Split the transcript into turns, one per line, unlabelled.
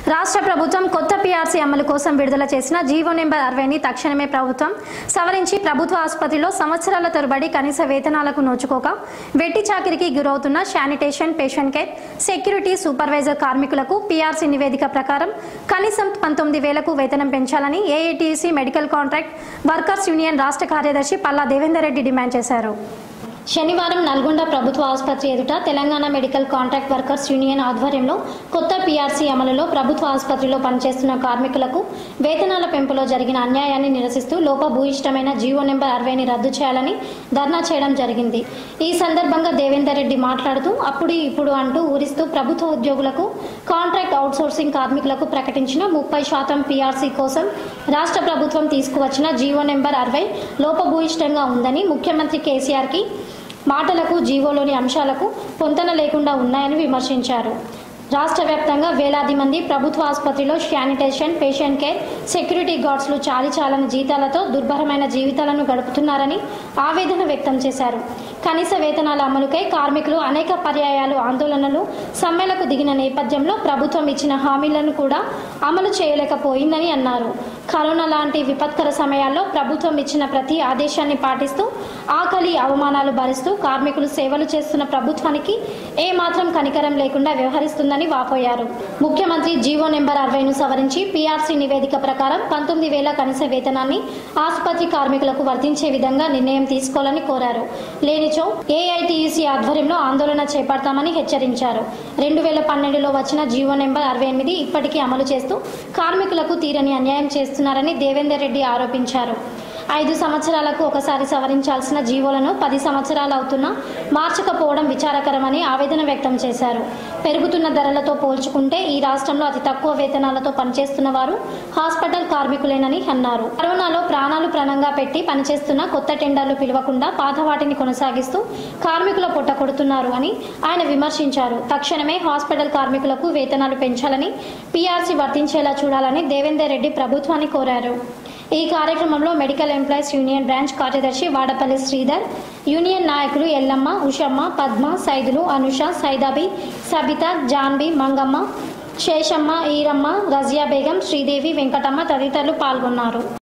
రాష్ట్ర ప్రభుత్వం కొత్త పీఆర్సీ అమలు కోసం విడుదల చేసిన జీవో నెంబర్ అరవైని తక్షణమే ప్రభుత్వం సవరించి ప్రభుత్వ ఆసుపత్రిలో సంవత్సరాల తరబడి కనీస వేతనాలకు నోచుకోక వెట్టి చాకిరికి గురవుతున్న sanitation patient care security supervisor కార్మికులకు పీఆర్సీ నివేదిక ప్రకారం కనీసం పంతొమ్మిది వేలకు వేతనం పెంచాలని AITC medical contract workers union రాష్ట్ర కార్యదర్శి పల్లా దేవేందర్ రెడ్డి డిమాండ్ చేశారు శనివారం నల్గొండ ప్రభుత్వ ఆసుపత్రి ఎదుట Telangana medical contract workers union ఆధ్వర్యంలో కొత్త పీఆర్సీ అమలులో ప్రభుత్వ ఆసుపత్రిలో పనిచేస్తున్న కార్మికులకు వేతనాల పెంపులో జరిగిన అన్యాయాన్ని నిరసిస్తూ లోపభూయిష్టమైన జీవో నెంబర్ అరవైని రద్దు చేయాలని ధర్నా చేయడం జరిగింది ఈ సందర్భంగా దేవేందర్ రెడ్డి మాట్లాడుతూ అప్పుడు ఇప్పుడు అంటూ ఊరిస్తూ ప్రభుత్వ ఉద్యోగులకు కాంట్రాక్ట్ అవుట్సోర్సింగ్ కార్మికులకు ప్రకటించిన ముప్పై శాతం పీఆర్సీ కోసం రాష్ట్ర ప్రభుత్వం తీసుకువచ్చిన జీవో నెంబర్ అరవై లోపభూయిష్టంగా ఉందని ముఖ్యమంత్రి కేసీఆర్కి మాటలకు జీవోలోని అంశాలకు పొంతన లేకుండా ఉన్నాయని విమర్శించారు రాష్ట్ర వ్యాప్తంగా వేలాది మంది ప్రభుత్వ ఆసుపత్రిలో శానిటేషన్ పేషెంట్ కేర్ సెక్యూరిటీ గార్డ్స్లు చాలి చాలని జీతాలతో దుర్భరమైన జీవితాలను గడుపుతున్నారని ఆవేదన వ్యక్తం చేశారు కనీస వేతనాల అమలుకై కార్మికులు అనేక పర్యాయాలు ఆందోళనలు సమ్మెలకు దిగిన నేపథ్యంలో ప్రభుత్వం ఇచ్చిన హామీలను కూడా అమలు చేయలేకపోయిందని అన్నారు కరోనా లాంటి విపత్కర సమయాల్లో ప్రభుత్వం ఇచ్చిన ప్రతి ఆదేశాన్ని పాటిస్తూ ఆకలి అవమానాలు భరిస్తూ కార్మికులు సేవలు చేస్తున్న ప్రభుత్వానికి ఏ మాత్రం కనికరం లేకుండా వ్యవహరిస్తుందని వాపోయారు ముఖ్యమంత్రి జీవో నెంబర్ అరవైను సవరించి పీఆర్సీ నివేదిక ప్రకారం పంతొమ్మిది వేల కనీస వేతనాన్ని ఆసుపత్రి కార్మికులకు వర్తించే విధంగా నిర్ణయం తీసుకోవాలని కోరారు లేనిచో ఏఐటీయూసీ ఆధ్వర్యంలో ఆందోళన చేపడతామని హెచ్చరించారు రెండు వేల పన్నెండులో వచ్చిన జీవో నెంబర్ అరవై ఎనిమిది ఇప్పటికీ అమలు చేస్తూ కార్మికులకు తీరని అన్యాయం చేస్తున్నారని దేవేందర్ రెడ్డి ఆరోపించారు ఐదు సంవత్సరాలకు ఒకసారి సవరించాల్సిన జీవోలను పది సంవత్సరాలు అవుతున్నా మార్చకపోవడం విచారకరమని ఆవేదన వ్యక్తం చేశారు పెరుగుతున్న ధరలతో పోల్చుకుంటే ఈ రాష్ట్రంలో అతి తక్కువ వేతనాలతో పనిచేస్తున్న వారు హాస్పిటల్ కార్మికులేనని అన్నారు కరోనాలో ప్రాణాలు ప్రాణంగా పెట్టి పనిచేస్తున్న కొత్త టెండర్లు పిలవకుండా పాత వాటిని కొనసాగిస్తూ కార్మికుల పొట్ట కొడుతున్నారు అని ఆయన విమర్శించారు తక్షణమే హాస్పిటల్ కార్మికులకు వేతనాలు పెంచాలని పీఆర్సీ వర్తించేలా చూడాలని దేవేందర్ రెడ్డి ప్రభుత్వాన్ని కోరారు ఈ కార్యక్రమంలో మెడికల్ ఎంప్లాయీస్ యూనియన్ బ్రాంచ్ కార్యదర్శి వాడపల్లి శ్రీధర్ యూనియన్ నాయకులు ఎల్లమ్మ ఉషమ్మ పద్మ సైదులు అనుష సైదాబి సబిత జాన్బి మంగమ్మ శేషమ్మ ఈరమ్మ రజియా బేగం శ్రీదేవి వెంకటమ్మ తదితరులు పాల్గొన్నారు